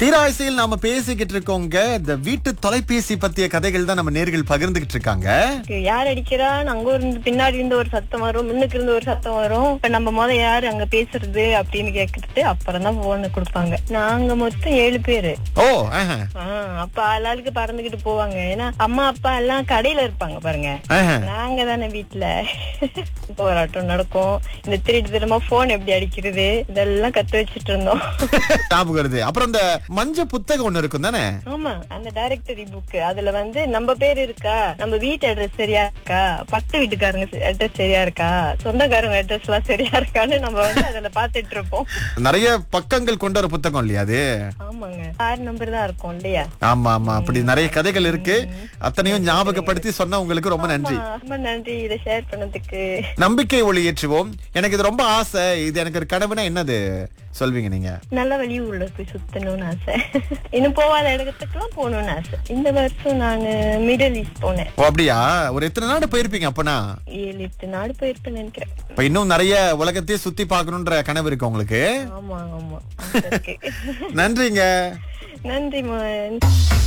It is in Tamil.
தீராய்சையில் நாம பேசிக்கிட்டு இருக்கோங்க இந்த வீட்டு தொலைபேசி பத்திய கதைகள் தான் நம்ம நேர்கள் பகிர்ந்துகிட்டு இருக்காங்க யார் அடிக்கிறா அங்க இருந்து பின்னாடி இருந்து ஒரு சத்தம் வரும் முன்னுக்கு இருந்து ஒரு சத்தம் வரும் இப்ப நம்ம முத யாரு அங்க பேசுறது அப்படின்னு கேக்குறது அப்புறம் தான் போன் கொடுப்பாங்க நாங்க மொத்தம் ஏழு பேரு ஓ ஆஹா, ஆஹ் அப்ப ஆளாளுக்கு பறந்துகிட்டு போவாங்க ஏன்னா அம்மா அப்பா எல்லாம் கடையில இருப்பாங்க பாருங்க ஆஹா. நாங்க தானே வீட்டுல போராட்டம் நடக்கும் இந்த திருட்டு திரும்ப போன் எப்படி அடிக்கிறது இதெல்லாம் கத்து வச்சிட்டு இருந்தோம் ஞாபகம் வருது அப்புறம் இந்த மஞ்ச புத்தகம் ஒண்ணு இருக்கும் தானே ஆமா அந்த டைரக்டரி புக் அதுல வந்து நம்ம பேர் இருக்கா நம்ம வீட்டு அட்ரஸ் சரியா இருக்கா பக்கத்து வீட்டுக்காரங்க அட்ரஸ் சரியா இருக்கா சொந்தக்காரங்க அட்ரஸ் எல்லாம் சரியா இருக்கான்னு நம்ம வந்து அதுல பாத்துட்டு இருப்போம் நிறைய பக்கங்கள் கொண்ட ஒரு புத்தகம் இல்லையா அது ஆமாங்க ஆறு நம்பர் தான் இருக்கும் இல்லையா ஆமா ஆமா அப்படி நிறைய கதைகள் இருக்கு அத்தனையும் ஞாபகப்படுத்தி சொன்ன உங்களுக்கு ரொம்ப நன்றி ஆமா, ரொம்ப நன்றி இதை ஷேர் பண்ணதுக்கு நம்பிக்கை ஒளி ஏற்றுவோம் எனக்கு இது ரொம்ப ஆசை இது எனக்கு ஒரு கனவுனா என்னது சொல்வீங்க நீங்க நல்ல வழி உள்ள போய் சுத்தணும்னு ஆசை இன்னும் போகாத இடத்துக்குலாம் போகணும்னு ஆசை இந்த வருஷம் நான் மிடில் ஈஸ்ட் போனேன் ஓ அப்படியா ஒரு எத்தனை நாடு போயிருப்பீங்க அப்பனா ஏழு எட்டு நாடு போயிருப்பேன்னு நினைக்கிறேன் இப்ப இன்னும் நிறைய உலகத்தையே சுத்தி பார்க்கணுன்ற கனவு இருக்கு உங்களுக்கு ஆமா ஆமா ஆசை இருக்கு. நன்றிங்க நன்றி மோகன்